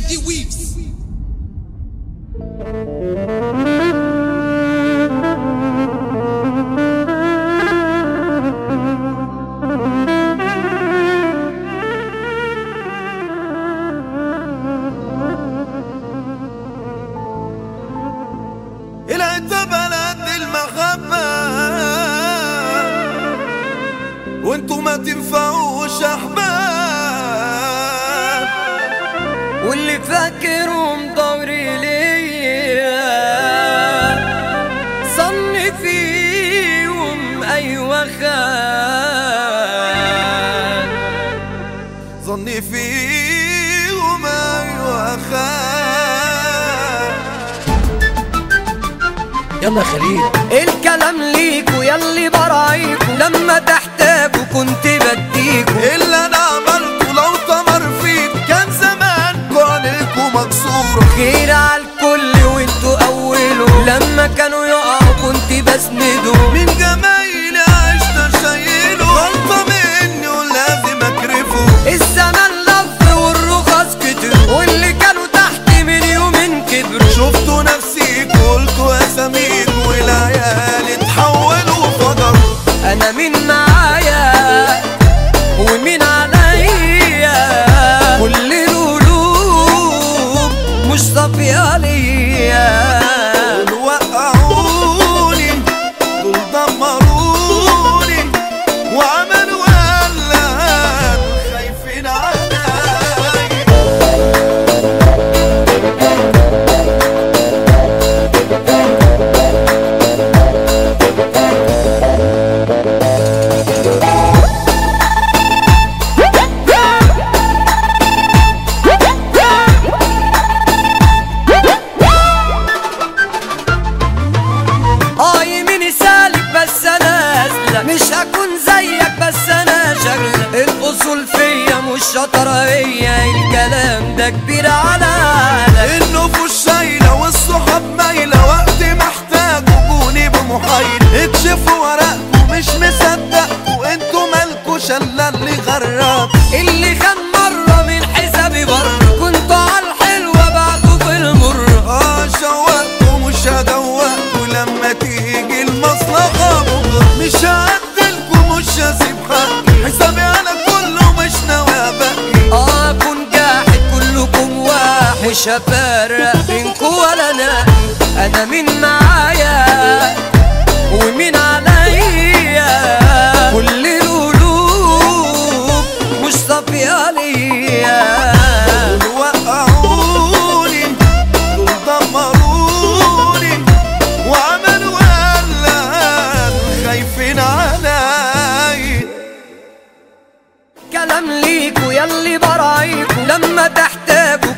دي ويفز العت بلد المحبة وانتوا ما تنفعوش احباب واللي فاكرهم ضوري ليا صن فيهم ايوه خان ظني فيهم ايوه خان يلا خليل الكلام ليكوا يلي برايكوا لما تحتاجوا كنت بديكوا اللي انا عملته لو تمر فيك كان زمانكوا عليكوا مكسورة خير على الكل وانتوا اولوا لما كانوا يقعوا كنت بسندوا من جمايلي عشت شايله غلطة مني ولازم اكرفه الزمن لف والرخص كتر واللي كانوا تحت من يومين كبروا شفتوا نفسي قلتوا اساميك والعيال اتحولوا فجروا انا مين معايا ومين عليا كل القلوب مش صافية ليا دول وقعوني دول دمروني وعملوا قلق خايفين عليا اه يميني سالك بس انا اسلك مش هكون زيك بس انا شغلك الاصول فيا مش شطرة هي الكلام ده كبير على عقلك النفوس شايلة والصحاب مايلة وقت محتاج وجوني بمحايلة اكشفوا ورقكم مش مصدقكوا انتوا مالكوا شلة اللي غرق اللي خان مرة من حسابي بره كنتوا على الحلوة بعده في المر اه شوقكوا مش هدوقكوا لما تيجي المصلحة بكرة مش هعدلكوا مش هسيب حقي حسابي انا كله مش ناوي ابقي اه كون جاحد كلكم واحد مش هفرق بينكوا ولا ناقي انا مين معايا ومين عليا كل القلوب مش صافية ليا دول وقعوني دول دمروني وعملوا قلق خايفين عليا كلام ليكوا يلي برايكوا لما تحتاجوا